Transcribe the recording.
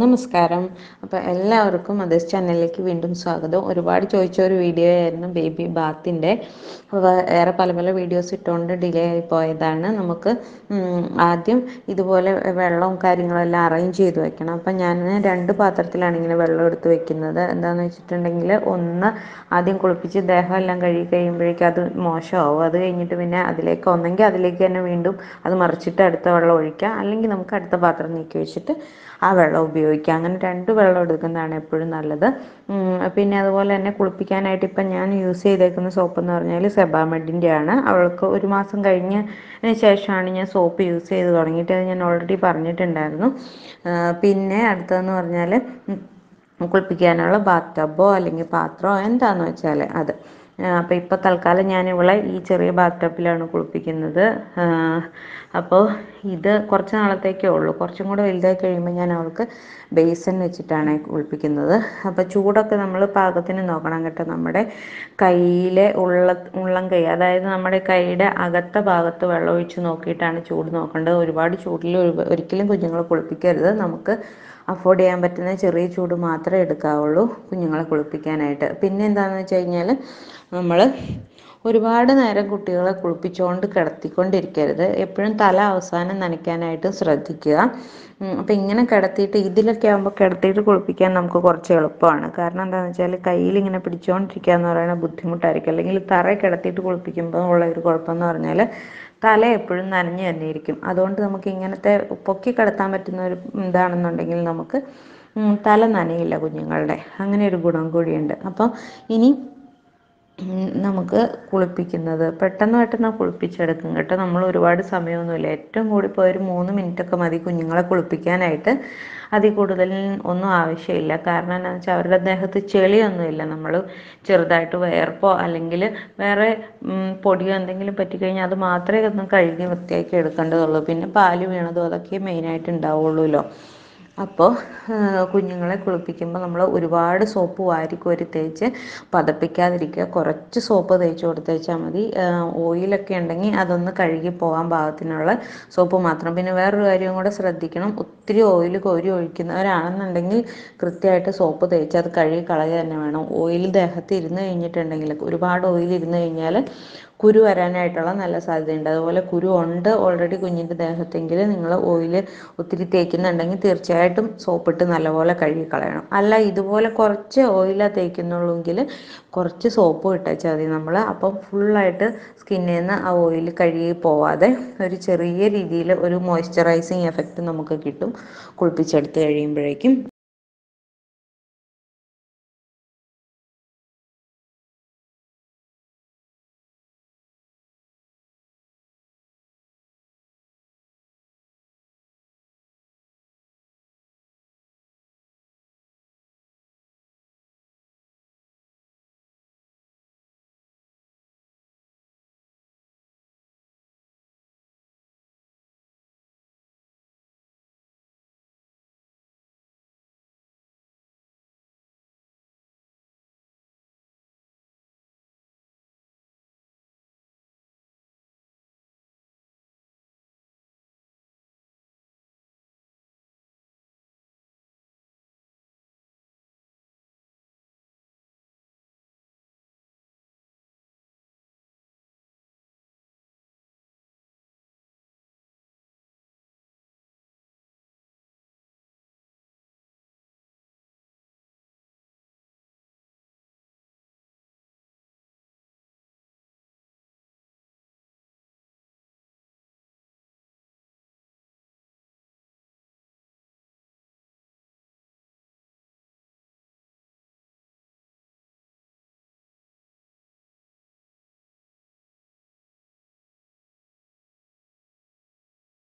നമസ്കാരം അപ്പോൾ എല്ലാവർക്കും മദേഴ്സ് ചാനലിലേക്ക് വീണ്ടും സ്വാഗതം ഒരുപാട് ചോദിച്ച ഒരു വീഡിയോ ആയിരുന്നു ബേബി ബാത്തിൻ്റെ ഏറെ പല പല വീഡിയോസ് ഇട്ടുകൊണ്ട് ഡിലേ ആയി പോയതാണ് നമുക്ക് ആദ്യം ഇതുപോലെ വെള്ളവും കാര്യങ്ങളെല്ലാം അറേഞ്ച് ചെയ്ത് വെക്കണം അപ്പം ഞാൻ രണ്ട് പാത്രത്തിലാണ് ഇങ്ങനെ വെള്ളം എടുത്ത് വെക്കുന്നത് എന്താണെന്ന് വെച്ചിട്ടുണ്ടെങ്കിൽ ഒന്ന് ആദ്യം കുളിപ്പിച്ച് ദേഹം എല്ലാം കഴുകി കഴിയുമ്പോഴേക്കും അത് മോശമാവും അത് കഴിഞ്ഞിട്ട് പിന്നെ അതിലേക്ക് ഒന്നെങ്കിൽ അതിലേക്ക് തന്നെ വീണ്ടും അത് മറിച്ചിട്ട് അടുത്ത വെള്ളം ഒഴിക്കാം അല്ലെങ്കിൽ നമുക്ക് അടുത്ത പാത്രം നീക്കി വെച്ചിട്ട് ആ വെള്ളം ഉപയോഗിക്കുക അങ്ങനെ രണ്ട് വെള്ളം എടുക്കുന്നതാണ് എപ്പോഴും നല്ലത് പിന്നെ അതുപോലെ തന്നെ കുളിപ്പിക്കാനായിട്ട് ഇപ്പം ഞാൻ യൂസ് ചെയ്തേക്കുന്ന സോപ്പ് എന്ന് പറഞ്ഞാൽ സെബാമെഡിൻ്റെ ആണ് അവൾക്ക് ഒരു മാസം കഴിഞ്ഞ് ശേഷമാണ് ഞാൻ സോപ്പ് യൂസ് ചെയ്ത് തുടങ്ങിയിട്ട് അത് ഞാൻ ഓൾറെഡി പറഞ്ഞിട്ടുണ്ടായിരുന്നു പിന്നെ അടുത്തതെന്ന് പറഞ്ഞാൽ കുളിപ്പിക്കാനുള്ള ബാത്ത് ടബോ അല്ലെങ്കിൽ പാത്രമോ എന്താണെന്ന് വെച്ചാൽ അത് അപ്പോൾ ഇപ്പോൾ തൽക്കാലം ഞാൻ ഇവളെ ഈ ചെറിയ ബാത്ത് ടബിലാണ് കുളിപ്പിക്കുന്നത് അപ്പോൾ ഇത് കുറച്ച് നാളത്തേക്കേ ഉള്ളൂ കുറച്ചും കൂടെ വലുതായി കഴിയുമ്പോൾ ഞാൻ അവൾക്ക് ബേസൻ വെച്ചിട്ടാണ് കുളിപ്പിക്കുന്നത് അപ്പോൾ ചൂടൊക്കെ നമ്മൾ പാകത്തിന് നോക്കണം കേട്ടോ നമ്മുടെ കയ്യിലെ ഉള്ള ഉള്ളം കൈ അതായത് നമ്മുടെ കൈയുടെ അകത്ത ഭാഗത്ത് വെള്ളം ഒഴിച്ച് നോക്കിയിട്ടാണ് ചൂട് നോക്കേണ്ടത് ഒരുപാട് ചൂടിൽ ഒരിക്കലും കുഞ്ഞുങ്ങളെ കുളിപ്പിക്കരുത് നമുക്ക് അഫോർഡ് ചെയ്യാൻ പറ്റുന്ന ചെറിയ ചൂട് മാത്രമേ എടുക്കാവുള്ളൂ കുഞ്ഞുങ്ങളെ കുളിപ്പിക്കാനായിട്ട് പിന്നെ എന്താണെന്ന് വെച്ച് കഴിഞ്ഞാൽ നമ്മൾ ഒരുപാട് നേരം കുട്ടികളെ കുളിപ്പിച്ചുകൊണ്ട് കിടത്തിക്കൊണ്ടിരിക്കരുത് എപ്പോഴും തല അവസാനം നനയ്ക്കാനായിട്ട് ശ്രദ്ധിക്കുക അപ്പം ഇങ്ങനെ കിടത്തിയിട്ട് ഇതിലൊക്കെ ആകുമ്പോൾ കിടത്തിയിട്ട് കുളിപ്പിക്കാൻ നമുക്ക് കുറച്ച് എളുപ്പമാണ് കാരണം എന്താണെന്ന് വെച്ചാൽ കയ്യിൽ ഇങ്ങനെ പിടിച്ചുകൊണ്ടിരിക്കുക എന്ന് പറയുന്നത് ബുദ്ധിമുട്ടായിരിക്കും അല്ലെങ്കിൽ തറ കിടത്തിയിട്ട് കുളിപ്പിക്കുമ്പോൾ ഉള്ള ഒരു കുഴപ്പമെന്ന് പറഞ്ഞാൽ തല എപ്പോഴും നനഞ്ഞു തന്നെ ഇരിക്കും അതുകൊണ്ട് നമുക്ക് ഇങ്ങനത്തെ പൊക്കി കിടത്താൻ പറ്റുന്ന ഒരു ഇതാണെന്നുണ്ടെങ്കിൽ നമുക്ക് തല നനയില്ല കുഞ്ഞുങ്ങളുടെ അങ്ങനെ ഒരു ഗുണം കൂടിയുണ്ട് അപ്പം ഇനി നമുക്ക് കുളിപ്പിക്കുന്നത് പെട്ടെന്ന് പെട്ടെന്ന് കുളിപ്പിച്ചെടുക്കും കേട്ടോ നമ്മൾ ഒരുപാട് സമയമൊന്നുമില്ല ഏറ്റവും കൂടി പോയ ഒരു മൂന്ന് മിനിറ്റൊക്കെ മതി കുഞ്ഞുങ്ങളെ കുളിപ്പിക്കാനായിട്ട് അതിൽ കൂടുതൽ ഒന്നും ആവശ്യമില്ല കാരണം എന്താണെന്ന് വെച്ചാൽ അവരുടെ ദേഹത്ത് ചെളിയൊന്നുമില്ല നമ്മൾ ചെറുതായിട്ട് വേർപ്പോ അല്ലെങ്കിൽ വേറെ പൊടിയോ എന്തെങ്കിലും പറ്റിക്കഴിഞ്ഞാൽ അത് മാത്രമേ ഒന്ന് കഴുകി വൃത്തിയാക്കി എടുക്കേണ്ടതുള്ളൂ പിന്നെ പാല് വീണതും അതൊക്കെ മെയിനായിട്ട് ഉണ്ടാവുള്ളൂല്ലോ അപ്പോൾ കുഞ്ഞുങ്ങളെ കുളിപ്പിക്കുമ്പോൾ നമ്മൾ ഒരുപാട് സോപ്പ് വാരിക്കോരി തേച്ച് പതപ്പിക്കാതിരിക്കുക കുറച്ച് സോപ്പ് തേച്ച് കൊടുത്തേച്ചാൽ മതി ഓയിലൊക്കെ ഉണ്ടെങ്കിൽ അതൊന്ന് കഴുകി പോകാൻ പാകത്തിനുള്ള സോപ്പ് മാത്രം പിന്നെ വേറൊരു കാര്യം കൂടെ ശ്രദ്ധിക്കണം ഒത്തിരി ഓയിൽ കോരി ഒഴിക്കുന്നവരാണെന്നുണ്ടെങ്കിൽ കൃത്യമായിട്ട് സോപ്പ് തേച്ച് അത് കഴുകി കളയുക തന്നെ വേണം ഓയിൽ ദേഹത്ത് ഇരുന്ന് കഴിഞ്ഞിട്ടുണ്ടെങ്കിൽ ഒരുപാട് ഓയിൽ ഇരുന്ന് കഴിഞ്ഞാൽ കുരു വരാനായിട്ടുള്ള നല്ല സാധ്യതയുണ്ട് അതുപോലെ കുരു ഉണ്ട് ഓൾറെഡി കുഞ്ഞിൻ്റെ ദേഹത്തെങ്കിൽ നിങ്ങൾ ഓയിൽ ഒത്തിരി തേക്കുന്നുണ്ടെങ്കിൽ തീർച്ചയായിട്ടും സോപ്പിട്ട് നല്ലപോലെ കഴുകി കളയണം അല്ല ഇതുപോലെ കുറച്ച് ഓയിലാണ് തേക്കുന്നുള്ളൂങ്കിൽ കുറച്ച് സോപ്പ് ഇട്ടാച്ചാൽ മതി നമ്മൾ അപ്പം ഫുള്ളായിട്ട് സ്കിന്നിൽ നിന്ന് ആ ഓയിൽ കഴുകി പോവാതെ ഒരു ചെറിയ രീതിയിൽ ഒരു മോയ്സ്ചറൈസിങ് എഫക്റ്റ് നമുക്ക് കിട്ടും കുളിപ്പിച്ചെടുത്ത് കഴിയുമ്പോഴേക്കും